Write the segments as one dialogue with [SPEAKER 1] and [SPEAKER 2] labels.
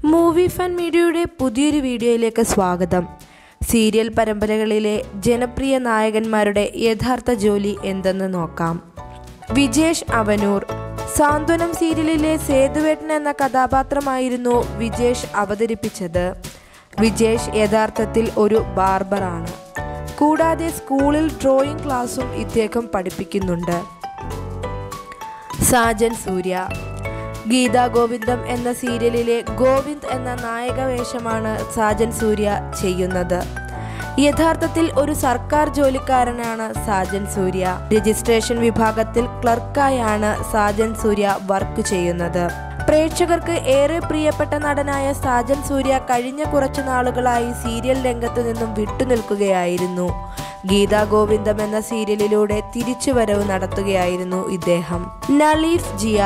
[SPEAKER 1] movie fan മീഡിയയുടെ പുതിയൊരു വീഡിയോയിലേക്ക് സ്വാഗതം സീരിയൽ പരമ്പരകളിലെ ജനപ്രിയ നായകന്മാരുടെ യഥാർത്ഥ ജോലി എന്തെന്ന് നോക്കാം വിജേഷ് അവനൂർ സാന്ത്വനം സീരിയലിലെ സേതുവേട്ടൻ എന്ന കഥാപാത്രമായിരുന്നു വിജേഷ് അവതരിപ്പിച്ചത് വിജേഷ് യഥാർത്ഥത്തിൽ ഒരു ബാർബറാണ് കൂടാതെ സ്കൂളിൽ ഡ്രോയിങ് ക്ലാസ്സും ഇദ്ദേഹം പഠിപ്പിക്കുന്നുണ്ട് സാജൻ സൂര്യ ഗീതാ ഗോവിന്ദം എന്ന സീരിയലിലെ ഗോവിന്ദ് എന്ന നായക വേഷമാണ് സാജൻ സൂര്യ ചെയ്യുന്നത് യഥാർത്ഥത്തിൽ ഒരു സർക്കാർ ജോലിക്കാരനാണ് സാജൻ സൂര്യ രജിസ്ട്രേഷൻ വിഭാഗത്തിൽ ക്ലർക്കായാണ് സാജൻ സൂര്യ വർക്ക് ചെയ്യുന്നത് പ്രേക്ഷകർക്ക് ഏറെ പ്രിയപ്പെട്ട നടനായ സാജൻ സൂര്യ കഴിഞ്ഞ കുറച്ചു നാളുകളായി സീരിയൽ രംഗത്തു നിന്നും വിട്ടുനിൽക്കുകയായിരുന്നു ഗീതാ ഗോവിന്ദം എന്ന സീരിയലിലൂടെ തിരിച്ചുവരവ് നടത്തുകയായിരുന്നു ഇദ്ദേഹം നളീഫ് ജിയ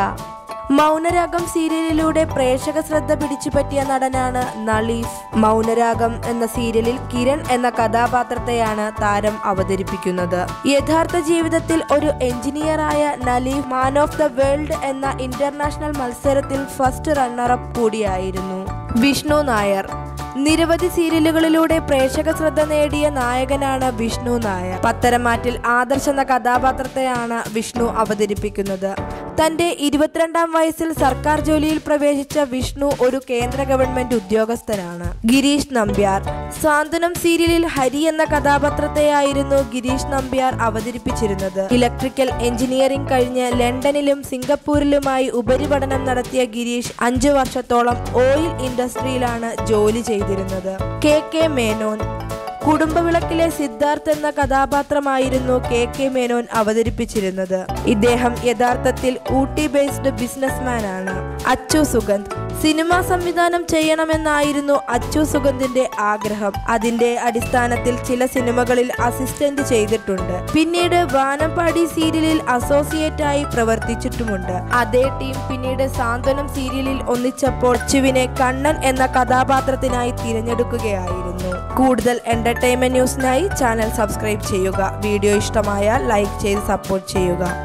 [SPEAKER 1] മൗനരാഗം സീരിയലിലൂടെ പ്രേക്ഷക ശ്രദ്ധ പിടിച്ചുപറ്റിയ നടനാണ് നളീഫ് മൗനരാഗം എന്ന സീരിയലിൽ കിരൺ എന്ന കഥാപാത്രത്തെയാണ് താരം അവതരിപ്പിക്കുന്നത് യഥാർത്ഥ ജീവിതത്തിൽ ഒരു എഞ്ചിനീയറായ Naleef man of the world എന്ന ഇന്റർനാഷണൽ മത്സരത്തിൽ ഫസ്റ്റ് റണ്ണറപ്പ് കൂടിയായിരുന്നു വിഷ്ണു നായർ നിരവധി സീരിയലുകളിലൂടെ പ്രേക്ഷക ശ്രദ്ധ നേടിയ നായകനാണ് വിഷ്ണു നായർ പത്തരമാറ്റിൽ ആദർശ് എന്ന കഥാപാത്രത്തെയാണ് വിഷ്ണു അവതരിപ്പിക്കുന്നത് തന്റെ ഇരുപത്തിരണ്ടാം വയസ്സിൽ സർക്കാർ ജോലിയിൽ പ്രവേശിച്ച വിഷ്ണു ഒരു കേന്ദ്ര ഗവൺമെന്റ് ഉദ്യോഗസ്ഥനാണ് ഗിരീഷ് നമ്പ്യാർ സാന്ത്വനം സീരിയലിൽ ഹരി എന്ന കഥാപാത്രത്തെയായിരുന്നു ഗിരീഷ് നമ്പ്യാർ അവതരിപ്പിച്ചിരുന്നത് ഇലക്ട്രിക്കൽ എഞ്ചിനീയറിംഗ് കഴിഞ്ഞ് ലണ്ടനിലും സിംഗപ്പൂരിലുമായി ഉപരിപഠനം നടത്തിയ ഗിരീഷ് അഞ്ചു വർഷത്തോളം ഓയിൽ ഇൻഡസ്ട്രിയിലാണ് ജോലി ചെയ്തിരുന്നത് കെ കെ മേനോൻ കുടുംബവിളക്കിലെ സിദ്ധാർത്ഥ് എന്ന കഥാപാത്രമായിരുന്നു കെ കെ മേനോൻ അവതരിപ്പിച്ചിരുന്നത് ഇദ്ദേഹം യഥാർത്ഥത്തിൽ ഊട്ടി ബേസ്ഡ് ബിസിനസ്മാൻ ആണ് അച്ചു സുഗന്ധ് സിനിമ സംവിധാനം ചെയ്യണമെന്നായിരുന്നു അച്ചു സുഗന്ധിന്റെ ആഗ്രഹം അതിന്റെ അടിസ്ഥാനത്തിൽ ചില സിനിമകളിൽ അസിസ്റ്റന്റ് ചെയ്തിട്ടുണ്ട് പിന്നീട് വാനമ്പാടി സീരിയലിൽ അസോസിയേറ്റ് ആയി പ്രവർത്തിച്ചിട്ടുമുണ്ട് അതേ ടീം പിന്നീട് സാന്ത്വനം സീരിയലിൽ ഒന്നിച്ചപ്പോൾ അച്ചുവിനെ കണ്ണൻ എന്ന കഥാപാത്രത്തിനായി തിരഞ്ഞെടുക്കുകയായിരുന്നു കൂടുതൽ എന്റർടൈൻമെന്റ് ന്യൂസിനായി ചാനൽ സബ്സ്ക്രൈബ് ചെയ്യുക വീഡിയോ ഇഷ്ടമായാൽ ലൈക്ക് ചെയ്ത് സപ്പോർട്ട് ചെയ്യുക